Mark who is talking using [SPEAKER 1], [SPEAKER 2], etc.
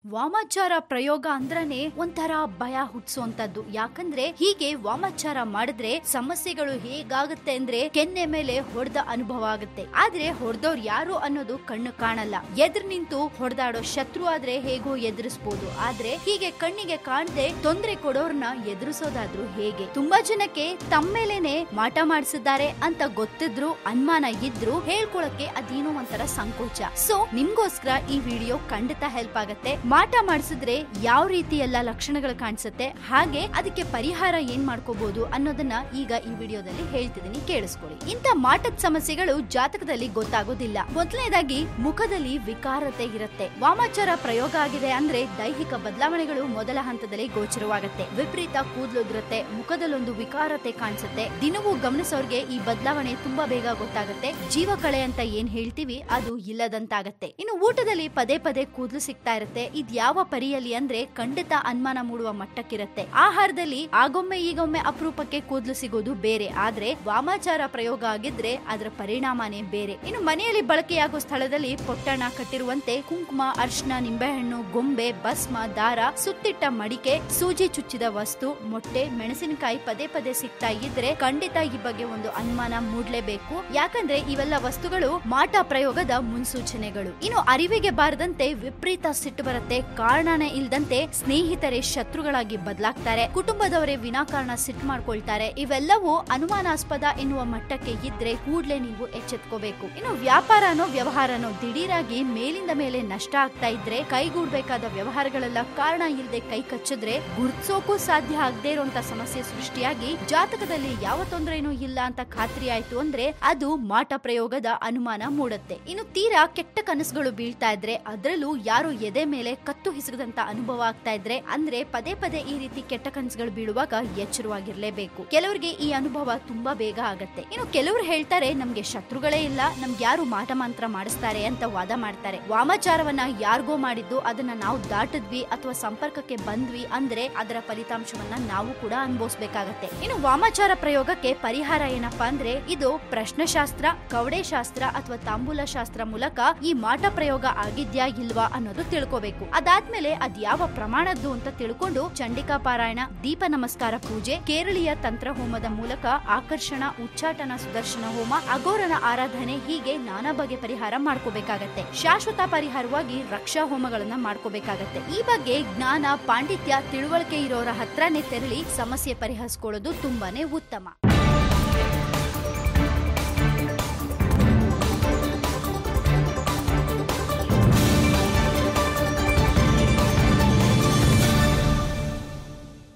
[SPEAKER 1] ವಾಮಾಚಾರ ಪ್ರಯೋಗ ಅಂದ್ರನೆ ಒಂಥರ ಭಯ ಹುಟ್ಸುವಂತದ್ದು ಯಾಕಂದ್ರೆ ಹೀಗೆ ವಾಮಾಚಾರ ಮಾಡಿದ್ರೆ ಸಮಸ್ಯೆಗಳು ಹೇಗಾಗುತ್ತೆ ಅಂದ್ರೆ ಕೆನ್ನೆ ಮೇಲೆ ಹೊಡೆದ ಅನುಭವ ಆಗುತ್ತೆ ಆದ್ರೆ ಹೊಡೆದವ್ರು ಯಾರು ಅನ್ನೋದು ಕಣ್ಣು ಕಾಣಲ್ಲ ಎದುರು ನಿಂತು ಹೊಡೆದಾಡೋ ಶತ್ರು ಆದ್ರೆ ಹೇಗೋ ಎದುರಿಸಬಹುದು ಆದ್ರೆ ಹೀಗೆ ಕಣ್ಣಿಗೆ ಕಾಣದೆ ತೊಂದರೆ ಕೊಡೋರ್ನ ಎದುರಿಸೋದಾದ್ರೂ ಹೇಗೆ ತುಂಬಾ ಜನಕ್ಕೆ ತಮ್ಮೇಲೇನೆ ಮಾಟ ಮಾಡಿಸಿದ್ದಾರೆ ಅಂತ ಗೊತ್ತಿದ್ರು ಅನುಮಾನ ಇದ್ರು ಹೇಳ್ಕೊಳಕ್ಕೆ ಅದೇನೋ ಒಂಥರ ಸಂಕೋಚ ಸೊ ನಿಮ್ಗೋಸ್ಕರ ಈ ವಿಡಿಯೋ ಖಂಡಿತ ಹೆಲ್ಪ್ ಆಗತ್ತೆ ಮಾಟ ಮಾಡಿಸಿದ್ರೆ ಯಾವ ರೀತಿ ಎಲ್ಲ ಲಕ್ಷಣಗಳು ಕಾಣಿಸುತ್ತೆ ಹಾಗೆ ಅದಕ್ಕೆ ಪರಿಹಾರ ಏನ್ ಮಾಡ್ಕೋಬಹುದು ಅನ್ನೋದನ್ನ ಈಗ ಈ ವಿಡಿಯೋದಲ್ಲಿ ಹೇಳ್ತಿದ್ದೀನಿ ಕೇಳಿಸ್ಕೊಳ್ಳಿ ಇಂಥ ಮಾಟದ ಸಮಸ್ಯೆಗಳು ಜಾತಕದಲ್ಲಿ ಗೊತ್ತಾಗೋದಿಲ್ಲ ಮೊದಲನೇದಾಗಿ ಮುಖದಲ್ಲಿ ವಿಕಾರತೆ ಇರುತ್ತೆ ವಾಮಾಚಾರ ಪ್ರಯೋಗ ಆಗಿದೆ ಅಂದ್ರೆ ದೈಹಿಕ ಬದಲಾವಣೆಗಳು ಮೊದಲ ಹಂತದಲ್ಲಿ ಗೋಚರವಾಗುತ್ತೆ ವಿಪರೀತ ಕೂದಲು ಇರುತ್ತೆ ಮುಖದಲ್ಲೊಂದು ವಿಕಾರತೆ ಕಾಣಿಸುತ್ತೆ ದಿನವೂ ಗಮನಿಸೋರ್ಗೆ ಈ ಬದಲಾವಣೆ ತುಂಬಾ ಬೇಗ ಗೊತ್ತಾಗುತ್ತೆ ಜೀವ ಕಳೆ ಅಂತ ಏನ್ ಹೇಳ್ತೀವಿ ಅದು ಇಲ್ಲದಂತಾಗತ್ತೆ ಇನ್ನು ಊಟದಲ್ಲಿ ಪದೇ ಪದೇ ಕೂದಲು ಸಿಗ್ತಾ ಇರುತ್ತೆ ಇದ್ ಯಾವ ಪರಿಯಲ್ಲಿ ಅಂದ್ರೆ ಖಂಡಿತ ಅನುಮಾನ ಮೂಡುವ ಮಟ್ಟಕ್ಕಿರುತ್ತೆ ಆಹಾರದಲ್ಲಿ ಆಗೊಮ್ಮೆ ಈಗೊಮ್ಮೆ ಅಪರೂಪಕ್ಕೆ ಕೂದಲು ಸಿಗೋದು ಬೇರೆ ಆದ್ರೆ ವಾಮಾಚಾರ ಪ್ರಯೋಗ ಆಗಿದ್ರೆ ಅದರ ಪರಿಣಾಮನೇ ಬೇರೆ ಇನ್ನು ಮನೆಯಲ್ಲಿ ಬಳಕೆಯಾಗುವ ಸ್ಥಳದಲ್ಲಿ ಪೊಟ್ಟಣ ಕಟ್ಟಿರುವಂತೆ ಕುಂಕುಮ ಅರ್ಶನ ನಿಂಬೆಹಣ್ಣು ಗೊಂಬೆ ಭಸ್ಮ ದಾರ ಸುತ್ತಿಟ್ಟ ಮಡಿಕೆ ಸೂಜಿ ಚುಚ್ಚಿದ ವಸ್ತು ಮೊಟ್ಟೆ ಮೆಣಸಿನಕಾಯಿ ಪದೇ ಪದೇ ಸಿಗ್ತಾ ಇದ್ರೆ ಖಂಡಿತ ಈ ಬಗ್ಗೆ ಒಂದು ಅನುಮಾನ ಮೂಡ್ಲೇಬೇಕು ಯಾಕಂದ್ರೆ ಇವೆಲ್ಲ ವಸ್ತುಗಳು ಮಾಟ ಪ್ರಯೋಗದ ಮುನ್ಸೂಚನೆಗಳು ಇನ್ನು ಅರಿವಿಗೆ ಬಾರದಂತೆ ವಿಪರೀತ ಸಿಟ್ಟು ಬರುತ್ತೆ ಕಾರಣನೇ ಇಲ್ದಂತೆ ಸ್ನೇಹಿತರೇ ಶತ್ರುಗಳಾಗಿ ಬದಲಾಗ್ತಾರೆ ಕುಟುಂಬದವರೇ ವಿನಾಕಾರಣ ಸಿಟ್ಟು ಮಾಡ್ಕೊಳ್ತಾರೆ ಇವೆಲ್ಲವೂ ಅನುಮಾನಾಸ್ಪದ ಎನ್ನುವ ಮಟ್ಟಕ್ಕೆ ಇದ್ರೆ ಕೂಡ್ಲೆ ನೀವು ಎಚ್ಚೆತ್ಕೋಬೇಕು ಇನ್ನು ವ್ಯಾಪಾರನೋ ವ್ಯವಹಾರನೋ ದಿಢೀರಾಗಿ ಮೇಲಿಂದ ಮೇಲೆ ನಷ್ಟ ಆಗ್ತಾ ಇದ್ರೆ ಕೈಗೂಡ್ಬೇಕಾದ ವ್ಯವಹಾರಗಳೆಲ್ಲ ಕಾರಣ ಇಲ್ಲದೆ ಕೈ ಕಚ್ಚಿದ್ರೆ ಗುರ್ತಿಸೋಕು ಸಾಧ್ಯ ಆಗದೆ ಇರುವಂತ ಸಮಸ್ಯೆ ಸೃಷ್ಟಿಯಾಗಿ ಜಾತಕದಲ್ಲಿ ಯಾವ ತೊಂದರೆನೂ ಇಲ್ಲ ಅಂತ ಖಾತ್ರಿ ಆಯ್ತು ಅಂದ್ರೆ ಅದು ಮಾಟ ಪ್ರಯೋಗದ ಅನುಮಾನ ಮೂಡುತ್ತೆ ಇನ್ನು ತೀರಾ ಕೆಟ್ಟ ಕನಸುಗಳು ಬೀಳ್ತಾ ಇದ್ರೆ ಅದರಲ್ಲೂ ಯಾರು ಎದೆ ಮೇಲೆ ಕತ್ತು ಹಿಸುಗದಂತ ಅನುಭವ ಆಗ್ತಾ ಇದ್ರೆ ಅಂದ್ರೆ ಪದೇ ಪದೇ ಈ ರೀತಿ ಕೆಟ್ಟ ಕನಸುಗಳು ಬೀಳುವಾಗ ಎಚ್ಚರವಾಗಿರ್ಲೇಬೇಕು ಕೆಲವರಿಗೆ ಈ ಅನುಭವ ತುಂಬಾ ಬೇಗ ಆಗತ್ತೆ ಇನ್ನು ಕೆಲವರು ಹೇಳ್ತಾರೆ ನಮ್ಗೆ ಶತ್ರುಗಳೇ ಇಲ್ಲ ನಮ್ಗೆ ಯಾರು ಮಾಟ ಮಂತ್ರ ಮಾಡಿಸ್ತಾರೆ ಅಂತ ವಾದ ಮಾಡ್ತಾರೆ ವಾಮಾಚಾರವನ್ನ ಯಾರಿಗೋ ಮಾಡಿದ್ದು ಅದನ್ನ ನಾವು ದಾಟಿದ್ವಿ ಅಥವಾ ಸಂಪರ್ಕಕ್ಕೆ ಬಂದ್ವಿ ಅಂದ್ರೆ ಅದರ ಫಲಿತಾಂಶವನ್ನ ನಾವು ಕೂಡ ಅನುಭವಿಸ್ಬೇಕಾಗತ್ತೆ ಇನ್ನು ವಾಮಾಚಾರ ಪ್ರಯೋಗಕ್ಕೆ ಪರಿಹಾರ ಏನಪ್ಪಾ ಅಂದ್ರೆ ಇದು ಪ್ರಶ್ನಶಾಸ್ತ್ರ ಕವಡೆ ಶಾಸ್ತ್ರ ಅಥವಾ ತಾಂಬೂಲ ಶಾಸ್ತ್ರ ಮೂಲಕ ಈ ಮಾಟ ಪ್ರಯೋಗ ಆಗಿದ್ಯಾ ಇಲ್ವಾ ಅನ್ನೋದು ತಿಳ್ಕೋಬೇಕು ಅದಾದ್ಮೇಲೆ ಅದ್ ಯಾವ ಪ್ರಮಾಣದ್ದು ಅಂತ ತಿಳ್ಕೊಂಡು ಚಂಡಿಕಾ ಪಾರಾಯಣ ದೀಪ ನಮಸ್ಕಾರ ಪೂಜೆ ಕೇರಳೀಯ ತಂತ್ರ ಹೋಮದ ಮೂಲಕ ಆಕರ್ಷಣ ಉಚ್ಚಾಟನ ಸುದರ್ಶನ ಹೋಮ ಅಗೋರನ ಆರಾಧನೆ ಹೀಗೆ ನಾನಾ ಬಗೆ ಪರಿಹಾರ ಮಾಡ್ಕೋಬೇಕಾಗತ್ತೆ ಶಾಶ್ವತ ಪರಿಹಾರವಾಗಿ ರಕ್ಷಾ ಹೋಮಗಳನ್ನ ಮಾಡ್ಕೋಬೇಕಾಗತ್ತೆ ಈ ಬಗ್ಗೆ ಜ್ಞಾನ ಪಾಂಡಿತ್ಯ ತಿಳುವಳಿಕೆ ಇರೋರ ಹತ್ರನೇ ತೆರಳಿ ಸಮಸ್ಯೆ ಪರಿಹರಿಸ್ಕೊಳ್ಳೋದು ತುಂಬಾನೇ ಉತ್ತಮ